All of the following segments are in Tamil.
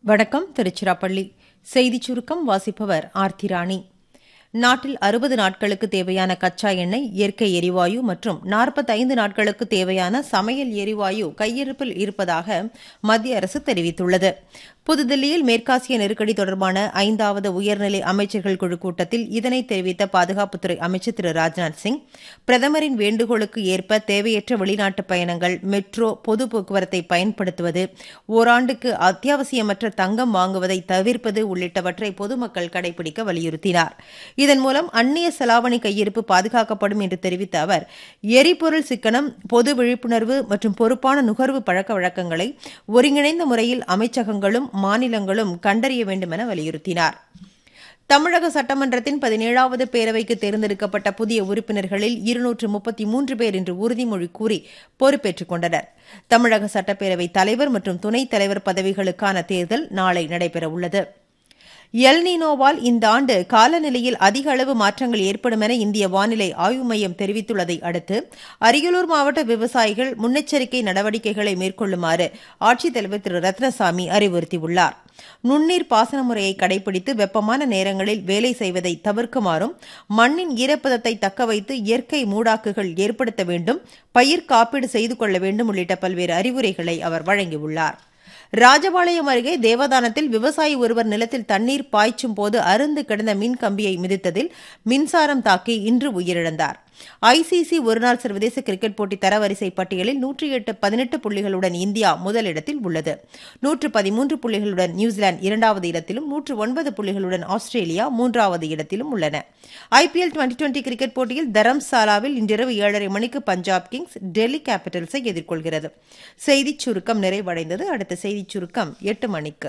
வணக்கம் திருச்சிராப்பள்ளி செய்திச் சுருக்கம் வாசிப்பவர் ஆர்த்தி ராணி நாட்டில் அறுபது நாட்களுக்கு தேவையான கச்சா எண்ணெய் இயற்கை எரிவாயு மற்றும் நாற்பத்தைந்து நாட்களுக்கு தேவையான சமையல் எரிவாயு கையிருப்பில் இருப்பதாக மத்திய அரசு தெரிவித்துள்ளது புதுதில்லியில் மேற்காசிய நெருக்கடி தொடர்பான ஐந்தாவது உயர்நிலை அமைச்சர்கள் குழு கூட்டத்தில் இதனை தெரிவித்த பாதுகாப்புத்துறை அமைச்சர் திரு ராஜ்நாத் சிங் பிரதமரின் வேண்டுகோளுக்கு ஏற்ப தேவையற்ற வெளிநாட்டு பயணங்கள் மெட்ரோ பொது போக்குவரத்தை பயன்படுத்துவது ஓராண்டுக்கு அத்தியாவசியமற்ற தங்கம் வாங்குவதை தவிர்ப்பது உள்ளிட்டவற்றை பொதுமக்கள் கடைபிடிக்க வலியுறுத்தினார் இதன் மூலம் அந்நிய செலாவணி கையிருப்பு பாதுகாக்கப்படும் என்று தெரிவித்த அவர் எரிபொருள் சிக்கனம் பொது விழிப்புணர்வு மற்றும் பொறுப்பான நுகர்வு பழக்க வழக்கங்களை ஒருங்கிணைந்த முறையில் அமைச்சகங்களும் மாநிலங்களும் கண்டறிய வேண்டும் என வலியுறுத்தினார் தமிழக சட்டமன்றத்தின் பதினேழாவது பேரவைக்கு தேர்ந்தெடுக்கப்பட்ட புதிய உறுப்பினர்களில் இருநூற்று முப்பத்தி மூன்று பேர் இன்று உறுதிமொழி கூறி பொறுப்பேற்றுக் கொண்டனர் தமிழக சட்டப்பேரவைத் தலைவர் மற்றும் துணைத் தலைவர் பதவிகளுக்கான தேர்தல் நாளை நடைபெறவுள்ளது எல்னினோவால் இந்த ஆண்டு காலநிலையில் அதிக அளவு மாற்றங்கள் ஏற்படும் என இந்திய வானிலை ஆய்வு மையம் தெரிவித்துள்ளதை அடுத்து அரியலூர் மாவட்ட விவசாயிகள் முன்னெச்சரிக்கை நடவடிக்கைகளை மேற்கொள்ளுமாறு ஆட்சித்தலைவர் திரு ரத்னசாமி அறிவுறுத்தியுள்ளார் நுண்ணீர் பாசன முறையை கடைபிடித்து வெப்பமான நேரங்களில் வேலை செய்வதை தவிர்க்குமாறும் மண்ணின் ஈரப்பதத்தை தக்கவைத்து இயற்கை மூடாக்குகள் ஏற்படுத்த வேண்டும் பயிர் காப்பீடு செய்து கொள்ள வேண்டும் உள்ளிட்ட பல்வேறு அறிவுரைகளை அவர் வழங்கியுள்ளார் ராஜபாளையம் அருகே தேவதானத்தில் விவசாயி ஒருவர் நிலத்தில் தண்ணீர் பாய்ச்சும் போது அருந்து கிடந்த மின் கம்பியை மிதித்ததில் மின்சாரம் தாக்கி இன்று உயிரிழந்தார் ஐசிசி ஒருநாள் சர்வதேச கிரிக்கெட் போட்டி தரவரிசை பட்டியலில் நூற்றி எட்டு பதினெட்டு புள்ளிகளுடன் இந்தியா முதலிடத்தில் உள்ளது நூற்று பதிமூன்று புள்ளிகளுடன் நியூசிலாந்து இரண்டாவது இடத்திலும் நூற்று ஒன்பது புள்ளிகளுடன் ஆஸ்திரேலியா மூன்றாவது இடத்திலும் உள்ளன ஐபிஎல் டுவெண்டி டுவெண்டி கிரிக்கெட் போட்டியில் தரம்சாலாவில் இன்றிரவு ஏழரை மணிக்கு பஞ்சாப் கிங்ஸ் டெல்லி கேபிட்டல்ஸை எதிர்கொள்கிறது செய்திச் சுருக்கம் நிறைவடைந்தது அடுத்த செய்திச் சுருக்கம் எட்டு மணிக்கு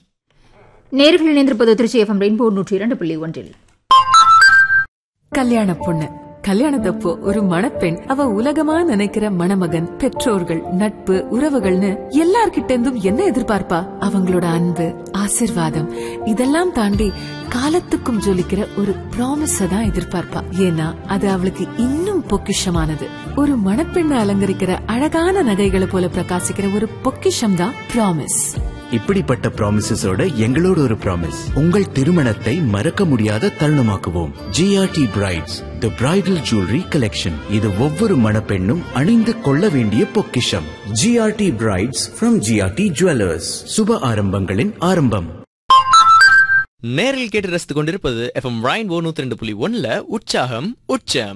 நேர்கள் இணைந்திருப்பது திருச்சி எஃப்எம் ரெயின்போ நூற்றி இரண்டு புள்ளி ஒன்றில் கல்யாண பொண்ணு கல்யாணத்தப்போ ஒரு மணப்பெண் அவ உலகமா நினைக்கிற மணமகன் பெற்றோர்கள் நட்பு உறவுகள்னு எல்லார்கிட்ட இருந்தும் என்ன எதிர்பார்ப்பா அவங்களோட அன்பு ஆசிர்வாதம் இதெல்லாம் தாண்டி காலத்துக்கும் ஜொலிக்கிற ஒரு ப்ராமிஸ தான் எதிர்பார்ப்பா ஏன்னா அது அவளுக்கு இன்னும் பொக்கிஷமானது ஒரு மணப்பெண்ணை அலங்கரிக்கிற அழகான நகைகளை போல பிரகாசிக்கிற ஒரு பொக்கிஷம் தான் ப்ராமிஸ் இப்படிப்பட்ட ப்ராமிசஸோட எங்களோட ஒரு ப்ராமிஸ் உங்கள் திருமணத்தை மறக்க முடியாத தருணமாக்குவோம் GRT brides the bridal jewellery collection இது ஒவ்வொரு மணப்பெண்ணும் அணிந்து கொள்ள வேண்டிய பொக்கிஷம் GRT brides from GRT jewellers சுப ஆரம்பங்களின் ஆரம்பம் நேரில் கேட்டு ரசித்துக் கொண்டிருப்பது எஃப்எம் ரைன் ஓ நூத்தி ரெண்டு புள்ளி ஒன்னுல உற்சாகம் உச்சம்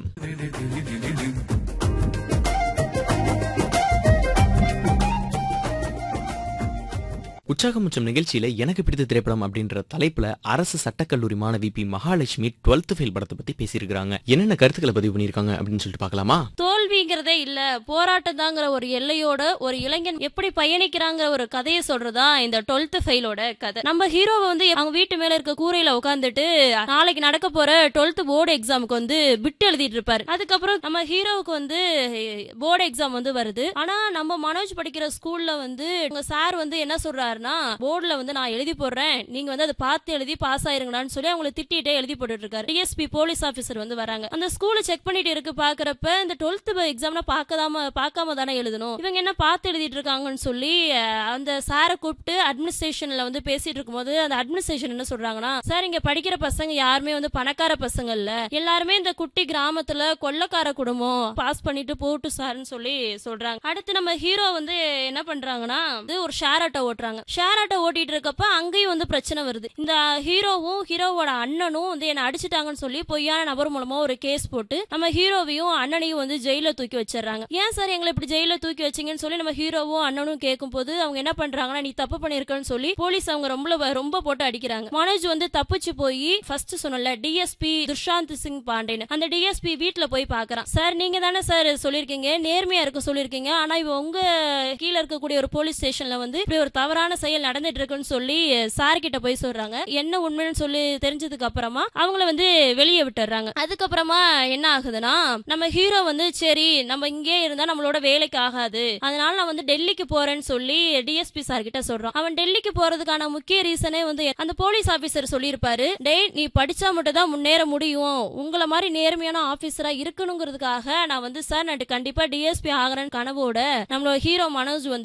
உற்சாகம் உச்சம் நிகழ்ச்சியில எனக்கு பிடித்த திரைப்படம் அப்படின்ற தலைப்புல அரசு சட்டக்கல்லூரி மாணவி பி மகாலட்சுமி டுவெல்த் ஃபெயில் படத்தை பத்தி பேசியிருக்காங்க என்னென்ன கருத்துக்களை பதிவு பண்ணிருக்காங்க அப்படின்னு சொல்லிட்டு பார்க்கலாமா தோல்விங்கிறதே இல்ல போராட்டம் தாங்கிற ஒரு எல்லையோட ஒரு இளைஞன் எப்படி பயணிக்கிறாங்கிற ஒரு கதையை சொல்றதா இந்த டுவெல்த் ஃபெயிலோட கதை நம்ம ஹீரோவை வந்து அவங்க வீட்டு மேல இருக்க கூரையில உட்காந்துட்டு நாளைக்கு நடக்க போற டுவெல்த் போர்டு எக்ஸாமுக்கு வந்து பிட் எழுதிட்டு இருப்பாரு அதுக்கப்புறம் நம்ம ஹீரோவுக்கு வந்து போர்டு எக்ஸாம் வந்து வருது ஆனா நம்ம மனோஜ் படிக்கிற ஸ்கூல்ல வந்து உங்க சார் வந்து என்ன சொல்றாருன்னா போர்டுல வந்து நான் எழுதி போடுறேன் நீங்க வந்து அதை பார்த்து எழுதி பாஸ் ஆயிருங்களான்னு சொல்லி அவங்களை திட்டிட்டே எழுதி போட்டுட்டு இருக்காரு டிஎஸ்பி போலீஸ் ஆபீசர் வந்து வராங்க அந்த ஸ்கூலை செக் பண்ணிட்டு இருக்கு பாக்குறப்ப இந்த டுவெல்த் எக்ஸாம்னா பார்க்காம பார்க்காம தானே எழுதணும் இவங்க என்ன பார்த்து எழுதிட்டு இருக்காங்கன்னு சொல்லி அஹ், அந்த சாரை கூப்பிட்டு அட்மினிஸ்ட்ரேஷன்ல வந்து பேசிட்டு இருக்கும்போது அந்த அட்மினிஸ்ட்ரேஷன் என்ன சொல்றாங்கன்னா சார் இங்க படிக்கிற பசங்க யாருமே வந்து பணக்கார பசங்க இல்ல எல்லாருமே இந்த குட்டி கிராமத்துல கொள்ளக்கார குடும்பம் பாஸ் பண்ணிட்டு போட்டு சார்னு சொல்லி சொல்றாங்க அடுத்து நம்ம ஹீரோ வந்து என்ன பண்றாங்கன்னா இது ஒரு ஷேர் ஆட்டோ ஓட்டுறாங்க ஷேர் ஆட்டோ ஓட்டிட்டு இருக்கப்ப அங்கேயும் வந்து பிரச்சனை வருது இந்த ஹீரோவும் ஹீரோவோட அண்ணனும் வந்து என்ன அடிச்சிட்டாங்கன்னு சொல்லி பொய்யான நபர் மூலமா ஒரு கேஸ் போட்டு நம்ம ஹீரோவையும் அண்ணனையும் வந்து ஜெயில தூக்கி வச்சிடறாங்க ஏன் சார் எங்களை இப்படி ஜெயில தூக்கி வச்சீங்கன்னு சொல்லி நம்ம ஹீரோவும் அண்ணனும் கேட்கும் போது அவங்க என்ன பண்றாங்கன்னா நீ தப்பு பண்ணிருக்கன்னு சொல்லி போலீஸ் அவங்க ரொம்ப ரொம்ப போட்டு அடிக்கிறாங்க மனோஜ் வந்து தப்பிச்சு போய் ஃபர்ஸ்ட் சொன்னல டிஎஸ்பி துஷாந்த் சிங் பாண்டேன்னு அந்த டிஎஸ்பி வீட்ல போய் பாக்குறான் சார் நீங்க தானே சார் சொல்லிருக்கீங்க நேர்மையா இருக்க சொல்லிருக்கீங்க ஆனா இவ உங்க கீழ இருக்கக்கூடிய ஒரு போலீஸ் ஸ்டேஷன்ல வந்து இப்படி ஒரு தவறான செயல் நடந்துட்டு இருக்குன்னு சொல்லி சார் கிட்ட போய் சொல்றாங்க என்ன உண்மைன்னு சொல்லி தெரிஞ்சதுக்கு அப்புறமா அவங்கள வந்து வெளியே விட்டுறாங்க அதுக்கப்புறமா என்ன ஆகுதுன்னா நம்ம ஹீரோ வந்து சரி நம்ம இங்கே இருந்தா நம்மளோட வேலைக்கு ஆகாது அதனால நான் வந்து டெல்லிக்கு போறேன்னு சொல்லி டிஎஸ்பி சார் கிட்ட சொல்றான் அவன் டெல்லிக்கு போறதுக்கான முக்கிய ரீசனே வந்து அந்த போலீஸ் ஆபீசர் சொல்லியிருப்பாரு டேய் நீ படிச்சா மட்டும் தான் முன்னேற முடியும் உங்களை மாதிரி நேர்மையான ஆபீசரா இருக்கணுங்கிறதுக்காக நான் வந்து சார் நான் கண்டிப்பா டிஎஸ்பி ஆகிறேன்னு கனவோட நம்மளோட ஹீரோ மனோஜ் வந்து